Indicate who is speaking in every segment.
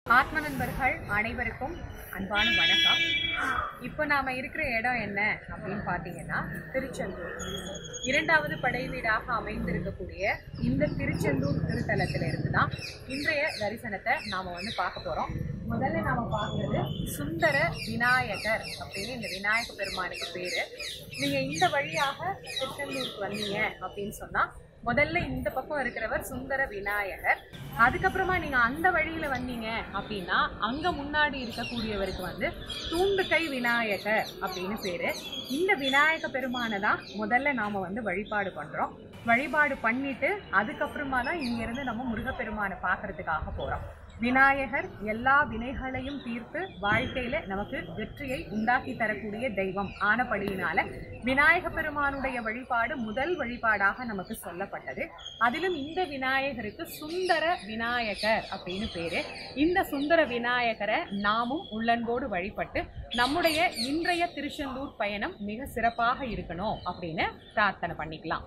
Speaker 1: ஆத்ம நண்பர்கள் அனைவருக்கும் அன்பான வணக்கம் இப்போ நாம இருக்கிற இடம் என்ன அப்படின்னு பார்த்தீங்கன்னா திருச்செந்தூர் இரண்டாவது படை வீடாக அமைந்திருக்கக்கூடிய இந்த திருச்செந்தூர் திருத்தலத்துல இருந்து தான் இன்றைய தரிசனத்தை நாம வந்து பார்க்க போறோம் முதல்ல நாம பார்க்கறது சுந்தர விநாயகர் அப்படின்னு இந்த விநாயக பெருமானுக்கு பேரு நீங்க இந்த வழியாக திருச்செந்தூருக்கு வந்தீங்க அப்படின்னு சொன்னா முதல்ல இந்த பக்கம் இருக்கிறவர் சுந்தர விநாயகர் அதுக்கப்புறமா நீங்க அந்த வழியில வந்தீங்க அப்படின்னா அங்க முன்னாடி இருக்கக்கூடியவருக்கு வந்து தூண்டுகை விநாயகர் அப்படின்னு பேரு இந்த விநாயக பெருமானை தான் முதல்ல நாம வந்து வழிபாடு பண்றோம் வழிபாடு பண்ணிட்டு அதுக்கப்புறமா தான் இங்க இருந்து நம்ம முருகப்பெருமானை பார்க்கறதுக்காக போறோம் விநாயகர் எல்லா வினைகளையும் தீர்த்து வாழ்க்கையில நமக்கு வெற்றியை உண்டாக்கி தரக்கூடிய தெய்வம் ஆனபடியினால விநாயக பெருமானுடைய வழிபாடு முதல் வழிபாடாக நமக்கு சொல்லப்பட்டது அதிலும் இந்த விநாயகருக்கு சுந்தர விநாயகர் அப்படின்னு பேரு இந்த சுந்தர விநாயகரை நாமும் உள்ளன்போடு வழிபட்டு நம்முடைய இன்றைய திருச்செந்தூர் பயணம் மிக சிறப்பாக இருக்கணும் அப்படின்னு பிரார்த்தனை பண்ணிக்கலாம்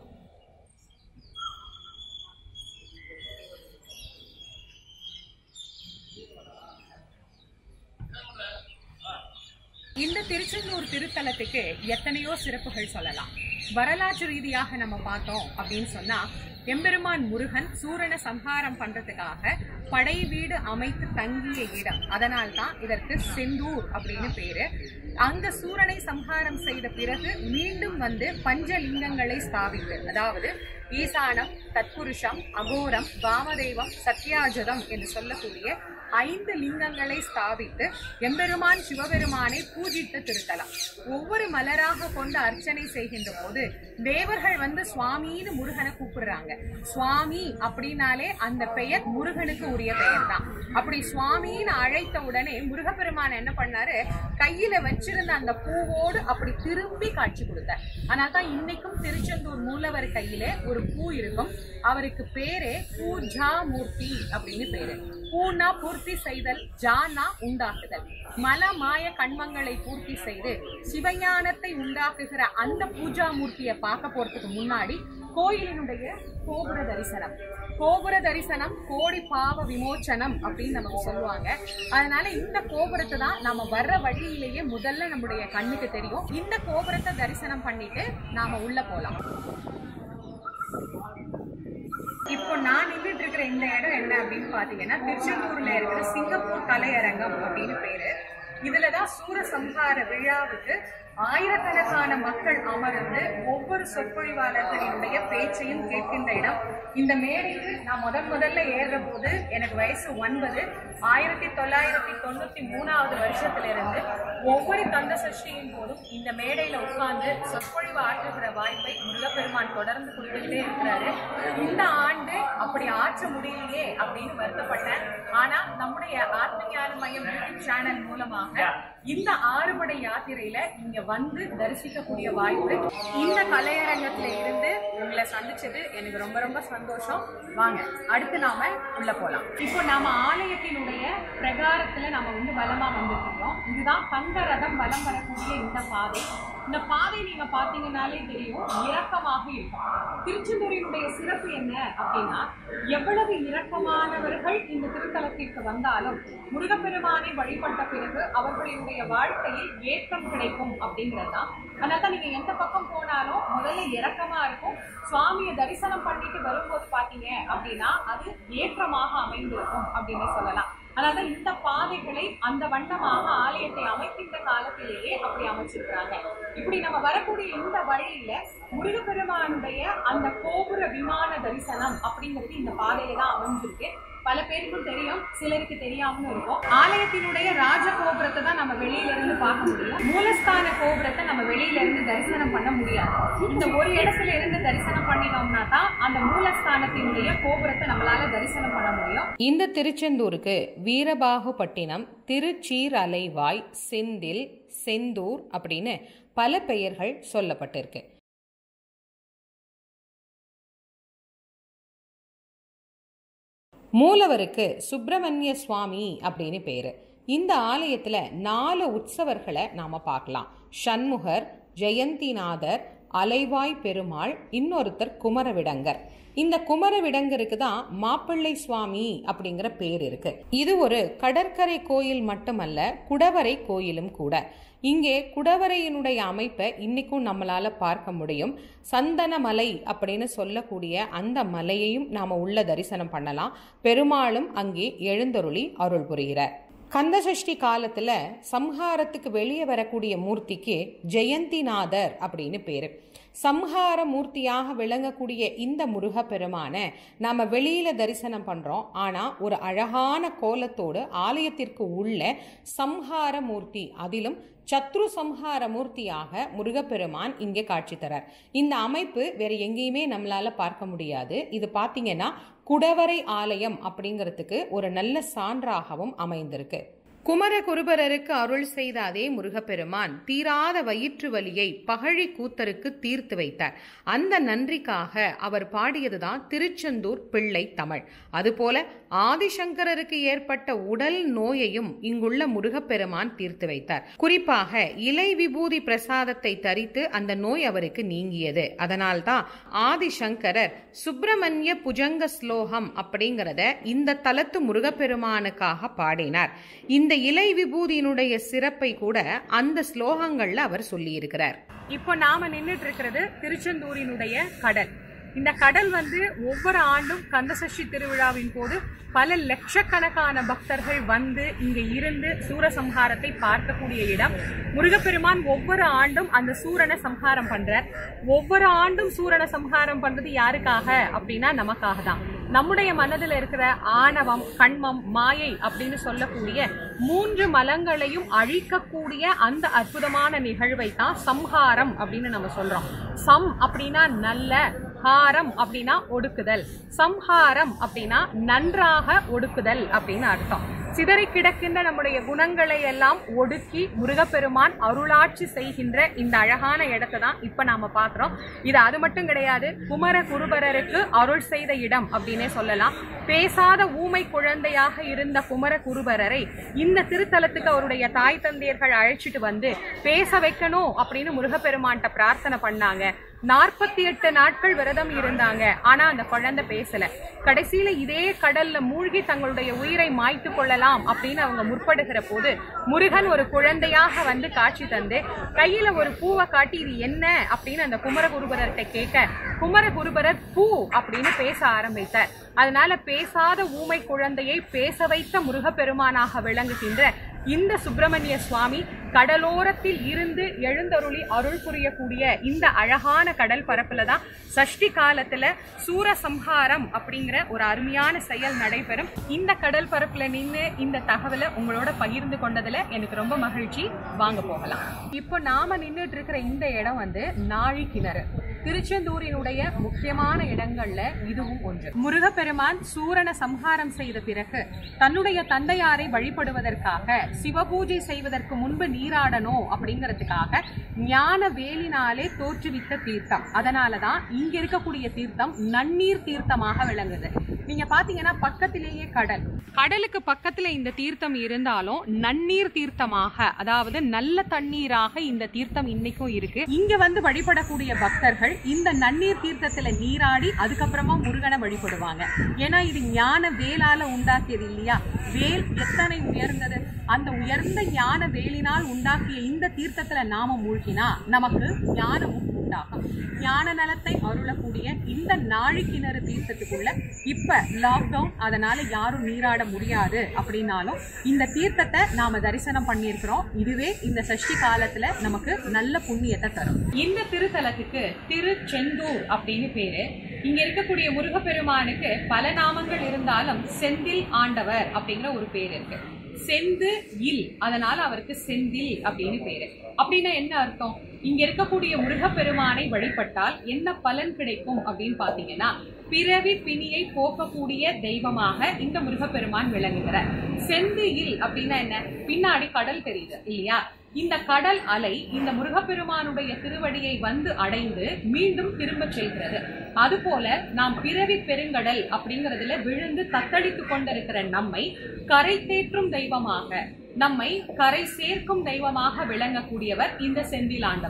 Speaker 1: இந்த திருச்செந்தூர் திருத்தலத்துக்கு எத்தனையோ சிறப்புகள் சொல்லலாம் வரலாற்று ரீதியாக நம்ம பார்த்தோம் அப்படின்னு சொன்னா எம்பெருமான் முருகன் சூரனை சம்ஹாரம் பண்றதுக்காக படை வீடு அமைத்து தங்கிய இடம் அதனால் தான் இதற்கு செந்தூர் அப்படின்னு பேரு அங்க சூரனை சம்ஹாரம் செய்த பிறகு மீண்டும் வந்து பஞ்சலிங்கங்களை ஸ்தாபித்து அதாவது ஈசானம் தத்புருஷம் அகோரம் வாமதேவம் சத்யாஜதம் என்று சொல்லக்கூடிய ஐந்து லிங்கங்களை ஸ்தாபித்து எம்பெருமான் சிவபெருமானை பூஜித்த திருத்தலம் ஒவ்வொரு மலராக கொண்டு அர்ச்சனை செய்கின்ற போது தேவர்கள் வந்து சுவாமின்னு முருகனை கூப்பிடுறாங்க சுவாமி அப்படின்னாலே அந்த பெயர் முருகனுக்கு உரிய பெயர் தான் அப்படி சுவாமின்னு அழைத்த உடனே முருகப்பெருமான் என்ன பண்ணாரு கையில வச்சிருந்த அந்த பூவோடு அப்படி திரும்பி காட்சி கொடுத்தார் ஆனால் தான் இன்னைக்கும் திருச்செந்தூர் மூலவர் கையில ஒரு பூ இருக்கும் அவருக்கு பேரே பூஜா மூர்த்தி அப்படின்னு பேரு பூனா பூர்த்தி செய்தல் ஜானா உண்டாக்குதல் மல மாய கண்மங்களை பூர்த்தி செய்து சிவஞானத்தை உண்டாக்குகிற அந்த பூஜா மூர்த்தியை பார்க்க போறதுக்கு முன்னாடி கோயிலினுடைய கோபுர தரிசனம் கோபுர தரிசனம் கோடி பாவ விமோச்சனம் அப்படின்னு நமக்கு சொல்லுவாங்க அதனால இந்த கோபுரத்தை தான் நம்ம வர்ற வழியிலேயே முதல்ல நம்முடைய கண்ணுக்கு தெரியும் இந்த கோபுரத்தை தரிசனம் பண்ணிட்டு நாம உள்ள போலாம் இப்போ நான் நின்றுட்டு இருக்கிற இந்த இடம் என்ன அப்படின்னு பாத்தீங்கன்னா திருச்செந்தூர்ல இருக்கிற சிங்கப்பூர் கலையரங்கம் அப்படின்னு பேரு இதுலதான் சூரசம்ஹார விழாவுக்கு ஆயிரக்கணக்கான மக்கள் அமர்ந்து ஒவ்வொரு சொற்பொழிவாளர்களினுடைய பேச்சையும் கேட்கின்ற இடம் இந்த மேடைக்கு நான் முதன் முதல்ல ஏறுற போது எனக்கு வயசு ஒன்பது ஆயிரத்தி தொள்ளாயிரத்தி தொண்ணூத்தி மூணாவது வருஷத்துல இருந்து ஒவ்வொரு கந்த சஷ்டியின் போதும் இந்த மேடையில உட்கார்ந்து சொற்பொழிவு ஆற்றுகிற வாய்ப்பை முருகப்பெருமான் தொடர்ந்து கொடுத்துக்கிட்டே இருக்கிறாரு இந்த ஆண்டு அப்படி ஆற்ற முடியலையே அப்படின்னு வருத்தப்பட்டேன் ஆனா நம்முடைய ஆத்ம ஞான மையம் யூடியூப் சேனல் மூலமாக இந்த ஆறுபடை யாத்திரையில இங்க வந்து தரிசிக்கக்கூடிய வாய்ப்பு இந்த கலையரங்கத்துல இருந்து உங்களை சந்திச்சது எனக்கு ரொம்ப ரொம்ப சந்தோஷம் வாங்க அடுத்து நாம உள்ள போலாம் இப்போ நாம ஆலயத்தினுடைய பிரகாரத்துல நம்ம வந்து வலமா வந்துருக்கோம் இதுதான் தங்க ரதம் வலம் வரக்கூடிய இந்த பாதை இந்த பாதை நீங்க பாத்தீங்கன்னாலே தெரியும் இரக்கமாக இருக்கும் திருச்செந்தூரினுடைய சிறப்பு என்ன அப்படின்னா எவ்வளவு இரக்கமானவர்கள் இந்த திருத்தலத்திற்கு வந்தாலும் முருகப்பெருமானை வழிபட்ட பிறகு அவர்களினுடைய வாழ்க்கையில் ஏற்றம் கிடைக்கும் அப்படிங்கிறது தான் அதனால தான் நீங்க எந்த பக்கம் போனாலும் முதல்ல இரக்கமா இருக்கும் சுவாமியை தரிசனம் பண்ணிட்டு வரும்போது பாத்தீங்க அப்படின்னா அது ஏற்றமாக அமைந்திருக்கும் அப்படின்னு சொல்லலாம் அதாவது இந்த பாதைகளை அந்த வண்ணமாக ஆலயத்தை அமைக்கின்ற காலத்திலேயே அப்படி அமைச்சிருக்கிறாங்க இப்படி நம்ம வரக்கூடிய இந்த வழியில முருகப்பெருமானுடைய அந்த கோபுர விமான தரிசனம் அப்படிங்கிறது இந்த பாதையில தான் அமைஞ்சிருக்கு பல பேருக்கும் தெரியும் சிலருக்கு தெரியாமலும் இருக்கும் ஆலயத்தினுடைய ராஜ கோபுரத்தை தான் நம்ம வெளியில இருந்து பார்க்க முடியும் மூலஸ்தான கோபுரத்தை நம்ம வெளியில இருந்து தரிசனம் பண்ண முடியாது இந்த ஒரு இடத்துல இருந்து தரிசனம் பண்ணினோம்னா தான் அந்த மூலஸ்தானத்தினுடைய கோபுரத்தை நம்மளால தரிசனம் பண்ண முடியும்
Speaker 2: இந்த திருச்செந்தூருக்கு வீரபாகுபட்டினம் திருச்சீரலைவாய் செந்தில் செந்தூர் அப்படின்னு பல பெயர்கள் சொல்லப்பட்டிருக்கு மூலவருக்கு சுப்பிரமணிய சுவாமி அப்படின்னு பேரு இந்த ஆலயத்துல நாலு உற்சவர்களை நாம பார்க்கலாம் சண்முகர் ஜெயந்திநாதர் அலைவாய் பெருமாள் இன்னொருத்தர் குமரவிடங்கர் இந்த குமரவிடங்கருக்கு தான் மாப்பிள்ளை சுவாமி அப்படிங்கிற பேர் இருக்கு இது ஒரு கடற்கரை கோயில் மட்டுமல்ல குடவரை கோயிலும் கூட இங்கே குடவரையினுடைய அமைப்பை இன்னைக்கும் நம்மளால பார்க்க முடியும் சந்தன மலை அப்படின்னு சொல்லக்கூடிய அந்த மலையையும் நாம உள்ள தரிசனம் பண்ணலாம் பெருமாளும் அங்கே எழுந்தருளி அருள் புரிகிறார் கந்தசஷ்டி காலத்துல சம்ஹாரத்துக்கு வெளியே வரக்கூடிய மூர்த்திக்கு ஜெயந்திநாதர் அப்படின்னு பேரு சம்ஹார மூர்த்தியாக விளங்கக்கூடிய இந்த முருகப்பெருமான நாம வெளியில தரிசனம் பண்றோம் ஆனா ஒரு அழகான கோலத்தோடு ஆலயத்திற்கு உள்ள சம்ஹார மூர்த்தி அதிலும் சத்ரு சம்ஹார மூர்த்தியாக முருகப்பெருமான் இங்கே காட்சி தரார் இந்த அமைப்பு வேற எங்கேயுமே நம்மளால பார்க்க முடியாது இது பாத்தீங்கன்னா குடவரை ஆலயம் அப்படிங்கிறதுக்கு ஒரு நல்ல சான்றாகவும் அமைந்திருக்கு குமர குருபரருக்கு அருள் செய்த அதே முருகப்பெருமான் தீராத வயிற்று வலியை பகழி கூத்தருக்கு தீர்த்து வைத்தார் அந்த நன்றிக்காக அவர் பாடியதுதான் திருச்செந்தூர் பிள்ளை தமிழ் அதுபோல ஆதிசங்கரருக்கு ஏற்பட்ட உடல் நோயையும் இங்குள்ள முருகப்பெருமான் தீர்த்து வைத்தார் குறிப்பாக இலை விபூதி பிரசாதத்தை தரித்து அந்த நோய் அவருக்கு நீங்கியது அதனால்தான் ஆதிசங்கரர் சுப்பிரமணிய புஜங்க ஸ்லோகம் அப்படிங்கிறத இந்த தலத்து முருகப்பெருமானுக்காக பாடினார் இந்த இலை விபூதியினுடைய சிறப்பை கூட அந்த ஸ்லோகங்கள்ல அவர் சொல்லியிருக்கிறார்
Speaker 1: இப்போ நாம நின்றுட்டு இருக்கிறது திருச்செந்தூரினுடைய கடல் இந்த கடல் வந்து ஒவ்வொரு ஆண்டும் கந்தசஷ்டி திருவிழாவின் போது பல லட்சக்கணக்கான பக்தர்கள் வந்து இங்க இருந்து சூரசம்ஹாரத்தை பார்க்கக்கூடிய இடம் முருகப்பெருமான் ஒவ்வொரு ஆண்டும் அந்த சூரனை சம்ஹாரம் பண்றார் ஒவ்வொரு ஆண்டும் சூரனை சம்ஹாரம் பண்றது யாருக்காக அப்படின்னா நமக்காக தான் நம்முடைய மனதில் இருக்கிற ஆணவம் கண்மம் மாயை அப்படின்னு சொல்லக்கூடிய மூன்று மலங்களையும் அழிக்கக்கூடிய அந்த அற்புதமான நிகழ்வை தான் சம்ஹாரம் அப்படின்னு நம்ம சொல்றோம் சம் அப்படின்னா நல்ல ஹாரம் அப்படின்னா ஒடுக்குதல் சம்ஹாரம் அப்படின்னா நன்றாக ஒடுக்குதல் அப்படின்னு அர்த்தம் சிதறி கிடக்கின்ற நம்முடைய குணங்களை எல்லாம் ஒடுக்கி முருகப்பெருமான் அருளாட்சி செய்கின்ற இந்த அழகான இடத்தை தான் இப்ப நாம பாக்குறோம் இது அது மட்டும் கிடையாது குமர குருபரருக்கு அருள் செய்த இடம் அப்படின்னே சொல்லலாம் பேசாத ஊமை குழந்தையாக இருந்த குமர குருபரரை இந்த திருத்தலத்துக்கு அவருடைய தாய் தந்தையர்கள் அழைச்சிட்டு வந்து பேச வைக்கணும் அப்படின்னு முருகப்பெருமான்கிட்ட பிரார்த்தனை பண்ணாங்க நாற்பத்தி எட்டு நாட்கள் விரதம் இருந்தாங்க ஆனா அந்த குழந்தை பேசல கடைசியில இதே கடல்ல மூழ்கி தங்களுடைய உயிரை மாய்த்து கொள்ளலாம் அப்படின்னு அவங்க முற்படுகிற போது முருகன் ஒரு குழந்தையாக வந்து காட்சி தந்து கையில ஒரு பூவை காட்டி இது என்ன அப்படின்னு அந்த குமரகுருபரர்கிட்ட கேட்க குமரகுருபரர் பூ அப்படின்னு பேச ஆரம்பித்தார் அதனால பேசாத ஊமை குழந்தையை பேச வைத்த முருகப்பெருமானாக விளங்குகின்ற இந்த சுப்பிரமணிய சுவாமி கடலோரத்தில் இருந்து எழுந்தருளி அருள் புரியக்கூடிய இந்த அழகான கடல் பரப்புல தான் சஷ்டி காலத்துல சூரசம்ஹாரம் அப்படிங்கிற ஒரு அருமையான செயல் நடைபெறும் இந்த கடல் பரப்புல நின்று இந்த தகவலை உங்களோட பகிர்ந்து கொண்டதுல எனக்கு ரொம்ப மகிழ்ச்சி வாங்க போகலாம் இப்போ நாம நின்றுட்டு இருக்கிற இந்த இடம் வந்து நாழி கிணறு திருச்செந்தூரினுடைய முக்கியமான இடங்கள்ல இதுவும் ஒன்று முருகப்பெருமான் சூரனை சம்ஹாரம் செய்த பிறகு தன்னுடைய தந்தையாரை வழிபடுவதற்காக சிவபூஜை செய்வதற்கு முன்பு நீராடணும் அப்படிங்கிறதுக்காக ஞான வேலினாலே தோற்றுவித்த தீர்த்தம் அதனாலதான் இங்க இருக்கக்கூடிய தீர்த்தம் நன்னீர் தீர்த்தமாக விளங்குது நீங்க பாத்தீங்கன்னா பக்கத்திலேயே கடல் கடலுக்கு பக்கத்துல இந்த தீர்த்தம் இருந்தாலும் நன்னீர் தீர்த்தமாக அதாவது நல்ல தண்ணீராக இந்த தீர்த்தம் இன்னைக்கும் இருக்கு இங்க வந்து வழிபடக்கூடிய பக்தர்கள் இந்த நன்னீர் தீர்த்தத்துல நீராடி அதுக்கப்புறமா முருகனை வழிபடுவாங்க ஏன்னா இது ஞான வேலால உண்டாக்கியது இல்லையா வேல் எத்தனை உயர்ந்தது அந்த உயர்ந்த ஞான வேலினால் உண்டாக்கிய இந்த தீர்த்தத்துல நாம மூழ்கினா நமக்கு ஞானமும் உண்டாகும் ஞான நலத்தை அருளக்கூடிய இந்த நாழிக்கிணறு தீர்த்தத்துக்குள்ள இப்ப லாக்டவுன் அதனால யாரும் நீராட முடியாது அப்படின்னாலும் இந்த தீர்த்தத்தை நாம தரிசனம் பண்ணியிருக்கிறோம் இதுவே இந்த சஷ்டி காலத்துல நமக்கு நல்ல புண்ணியத்தை தரும் இந்த திருத்தலத்துக்கு திருச்செந்தூர் அப்படின்னு பேரு இங்க இருக்கக்கூடிய முருகப்பெருமானுக்கு பல நாமங்கள் இருந்தாலும் செந்தில் ஆண்டவர் அப்படிங்கிற ஒரு பேர் இருக்கு செந்து இல் அதனால அவருக்கு செந்தில் அப்படின்னு பேரு அப்படின்னா என்ன அர்த்தம் இங்க இருக்கக்கூடிய முருகப்பெருமானை வழிபட்டால் என்ன பலன் கிடைக்கும் அப்படின்னு பாத்தீங்கன்னா பிறவி பிணியை போக்கக்கூடிய தெய்வமாக இந்த முருகப்பெருமான் விளங்குகிறார் செந்து இல் அப்படின்னா என்ன பின்னாடி கடல் தெரியுது இல்லையா இந்த கடல் அலை இந்த முருகப்பெருமானுடைய திருவடியை வந்து அடைந்து மீண்டும் திரும்ப செய்கிறது அதுபோல நாம் பிறவி பெருங்கடல் அப்படிங்கறதுல விழுந்து தத்தளித்து கொண்டிருக்கிற நம்மை கரை தேற்றும் தெய்வமாக நம்மை கரை சேர்க்கும் தெய்வமாக விளங்கக்கூடியவர் இந்த செந்திலாண்டவர்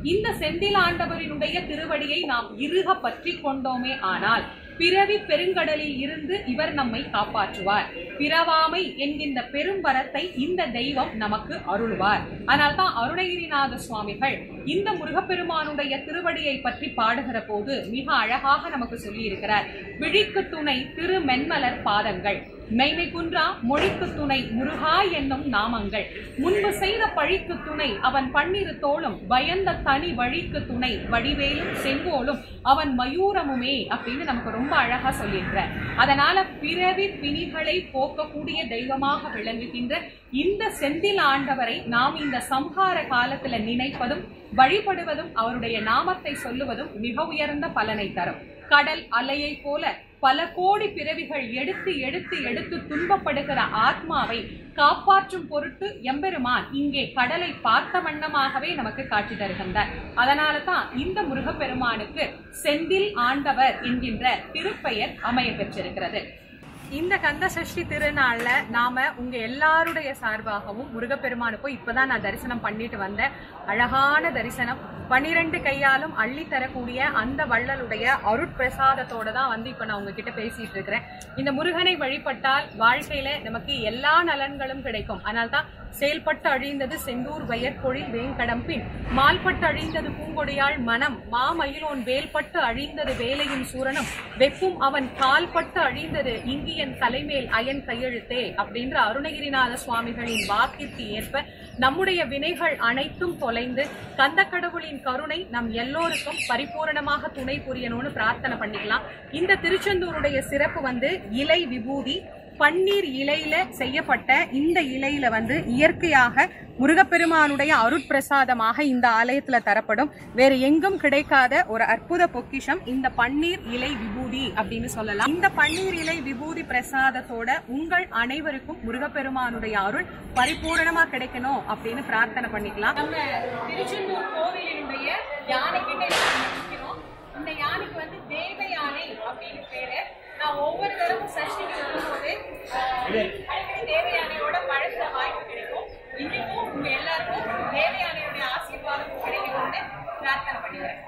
Speaker 2: இந்த செந்தில் ஆண்டவரினுடைய திருவடியை நாம் இறுக பற்றி கொண்டோமே ஆனால் பிறவி பெருங்கடலில் இருந்து இவர் நம்மை காப்பாற்றுவார் பிறவாமை என்கின்ற பெரும் வரத்தை இந்த தெய்வம் நமக்கு அருள்வார் அதனால்தான் அருணகிரிநாத சுவாமிகள் இந்த முருகப்பெருமானுடைய திருவடியை பற்றி பாடுகிற போது மிக அழகாக நமக்கு சொல்லி இருக்கிறார் விழிக்கு துணை திரு மென்மலர் பாதங்கள் மெய்மை குன்றா மொழிக்கு துணை முருகா என்னும் நாமங்கள் முன்பு செய்த பழிக்கு துணை அவன் பன்னிரு தோளும் பயந்த தனி வழிக்கு துணை வடிவேலும் செங்கோலும் அவன் மயூரமுமே அப்படின்னு நமக்கு ரொம்ப அழகா சொல்லியிருக்கிறார் அதனால பிறவி பிணிகளை போக்கக்கூடிய தெய்வமாக விளங்குகின்ற இந்த செந்தில் ஆண்டவரை நாம் இந்த சம்ஹார காலத்துல நினைப்பதும் வழிபடுவதும் அவருடைய நாமத்தை சொல்லுவதும் மிக உயர்ந்த பலனை தரும் கடல் அலையை போல பல கோடி பிறவிகள் எடுத்து எடுத்து எடுத்து துன்பப்படுகிற ஆத்மாவை காப்பாற்றும் பொருட்டு எம்பெருமான் இங்கே கடலை பார்த்த வண்ணமாகவே நமக்கு காட்சி தருகின்றார் அதனால தான் இந்த முருகப்பெருமானுக்கு செந்தில் ஆண்டவர் என்கின்ற திருப்பெயர் அமைய பெற்றிருக்கிறது இந்த கந்த சஷ்டி திருநாள்ல நாம உங்க எல்லாருடைய சார்பாகவும் முருகப்பெருமானு போய் இப்பதான் நான் தரிசனம் பண்ணிட்டு வந்தேன் அழகான தரிசனம் பனிரெண்டு கையாலும் அள்ளி தரக்கூடிய அந்த வள்ளலுடைய அருட்பிரசாதத்தோட தான் வந்து இப்ப நான் உங்ககிட்ட பேசிட்டு இருக்கிறேன் இந்த முருகனை வழிபட்டால் வாழ்க்கையில நமக்கு எல்லா நலன்களும் கிடைக்கும் அதனால்தான் செயல்பட்டு அழிந்தது செந்தூர் வயற்பொழில் வேங்கடம்பின் மால்பட்டு அழிந்தது பூங்கொடியாள் மனம் மாமயிலோன் வேல்பட்டு அழிந்தது வேலையின் சூரனும் வெப்பும் அவன் கால்பட்டு அழிந்தது இங்கியன் தலைமேல் அயன் கையெழுத்தே அப்படின்ற அருணகிரிநாத சுவாமிகளின் வாக்கிற்கு ஏற்ப நம்முடைய வினைகள் அனைத்தும் தொலைந்து கந்த கடவுளின் கருணை நம் எல்லோருக்கும் பரிபூரணமாக துணை புரியணும்னு பிரார்த்தனை பண்ணிக்கலாம் இந்த திருச்செந்தூருடைய சிறப்பு வந்து இலை விபூதி பன்னீர் இலையில செய்யப்பட்ட இந்த இலையில வந்து இயற்கையாக முருகப்பெருமானுடைய அருட்பிரசாதமாக இந்த ஆலயத்துல தரப்படும் வேற எங்கும் கிடைக்காத ஒரு அற்புத பொக்கிஷம் இந்த பன்னீர் இலை விபூதி அப்படின்னு சொல்லலாம் இந்த பன்னீர் இலை விபூதி பிரசாதத்தோட உங்கள் அனைவருக்கும் முருகப்பெருமானுடைய அருள் பரிபூரணமா கிடைக்கணும் அப்படின்னு பிரார்த்தனை பண்ணிக்கலாம் நம்ம திருச்செந்தூர் கோவிலினுடைய யானை கிட்ட நிற்கிறோம் இந்த யானைக்கு வந்து தேவ யானை அப்படின்னு பேரு நான் ஒவ்வொரு தடவும் சஷ்டிக்கு வரும்போது ஆஹ், அடிக்கடி தேவ யானையோட பழகிற வாய்ப்பு கிடைக்கும் இன்னைக்கும் உங்க எல்லாருக்கும் தேவ யானையுடைய ஆசீர்வாதமும் கிடைக்கணும்னு பிரார்த்தனை பண்ணிக்கிறேன்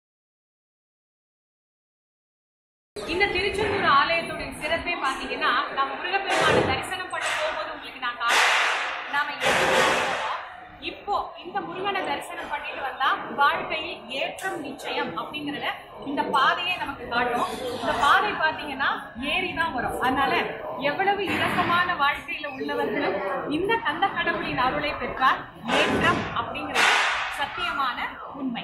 Speaker 2: இந்த திருச்செந்தூர் ஆலயத்துடைய சிறப்பே பாத்தீங்கன்னா நம்ம முருகப்பெருமான தரிசனம் பண்ண போகும்போது உங்களுக்கு நான் காட்டுறேன் நாம எங்க போறோமோ, இப்போ இந்த முருகனை தரிசனம் பண்ணிட்டு வந்தா வாழ்க்கையில் ஏற்றம் நிச்சயம் அப்படிங்கறத இந்த பாதையே நமக்கு காட்டும் இந்த பாதை பாத்தீங்கன்னா ஏறி தான் வரும் அதனால எவ்வளவு இலக்கமான வாழ்க்கையில உள்ளவர்களும் இந்த கந்த கடவுளின் அருளை பெற்றால் ஏற்றம் அப்படிங்கிறது சத்தியமான உண்மை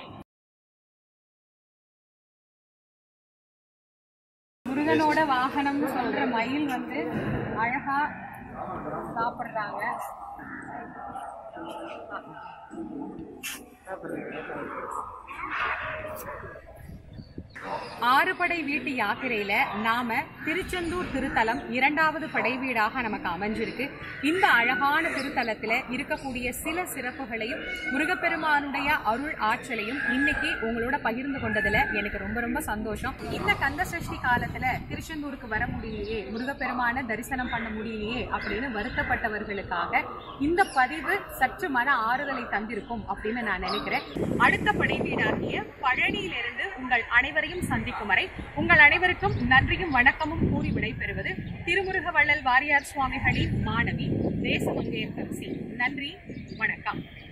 Speaker 2: முருகனோட வாகனம்னு சொல்ற மயில் வந்து அழகா சாப்பிடுறாங்க ஆறு படை வீட்டு யாத்திரையில நாம திருச்செந்தூர் திருத்தலம் இரண்டாவது படை வீடாக நமக்கு அமைஞ்சிருக்கு இந்த அழகான திருத்தலத்துல இருக்கக்கூடிய சில சிறப்புகளையும் முருகப்பெருமானுடைய அருள் ஆற்றலையும் இன்னைக்கு உங்களோட பகிர்ந்து கொண்டதுல எனக்கு ரொம்ப ரொம்ப சந்தோஷம் இந்த கந்த சஷ்டி காலத்துல திருச்செந்தூருக்கு வர முடியலையே முருகப்பெருமான தரிசனம் பண்ண முடியலையே அப்படின்னு வருத்தப்பட்டவர்களுக்காக இந்த பதிவு சற்று மன ஆறுதலை தந்திருக்கும் அப்படின்னு நான் நினைக்கிறேன் அடுத்த படை வீடாகிய பழனியிலிருந்து உங்கள் அனைவரையும் சந்திக்கும் வரை உங்கள் அனைவருக்கும் நன்றியும் வணக்கமும் கூறி விடைபெறுவது திருமுருக வள்ளல் வாரியார் சுவாமிகளின் மாணவி தேசமங்கையர் நன்றி வணக்கம்